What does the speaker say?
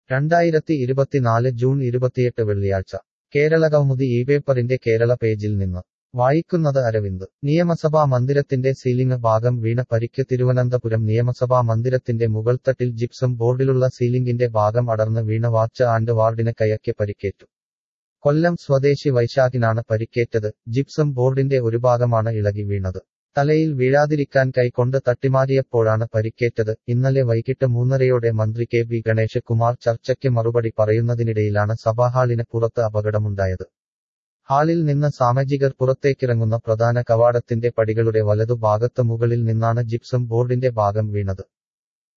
രണ്ടായിരത്തി ഇരുപത്തിനാല് ജൂൺ ഇരുപത്തിയെട്ട് വെള്ളിയാഴ്ച കേരള കൗമുദി ഈ പേപ്പറിന്റെ കേരള പേജിൽ നിന്ന് വായിക്കുന്നത് അരവിന്ദ് നിയമസഭാ മന്ദിരത്തിന്റെ സീലിംഗ് ഭാഗം വീണ പരിക്ക് തിരുവനന്തപുരം നിയമസഭാ മന്ദിരത്തിന്റെ മുകൾത്തട്ടിൽ ജിപ്സം ബോർഡിലുള്ള സീലിംഗിന്റെ ഭാഗം അടർന്ന് വീണ വാച്ച് ആൻഡ് വാർഡിന് കയക്ക് പരിക്കേറ്റു കൊല്ലം സ്വദേശി വൈശാഖിനാണ് പരിക്കേറ്റത് ജിപ്സം ബോർഡിന്റെ ഒരു ഭാഗമാണ് ഇളകി വീണത് തലയിൽ വീഴാതിരിക്കാൻ കൈകൊണ്ട് തട്ടിമാരിയപ്പോഴാണ് പരിക്കേറ്റത് ഇന്നലെ വൈകിട്ട് മൂന്നരയോടെ മന്ത്രി കെ ബി ഗണേഷ് കുമാർ ചർച്ചയ്ക്ക് മറുപടി പറയുന്നതിനിടയിലാണ് സഭാഹാളിന് പുറത്ത് അപകടമുണ്ടായത് ഹാളിൽ നിന്ന് സാമാജികർ പുറത്തേക്കിറങ്ങുന്ന പ്രധാന കവാടത്തിന്റെ പടികളുടെ വലതുഭാഗത്ത് മുകളിൽ നിന്നാണ് ജിപ്സം ബോർഡിന്റെ ഭാഗം വീണത്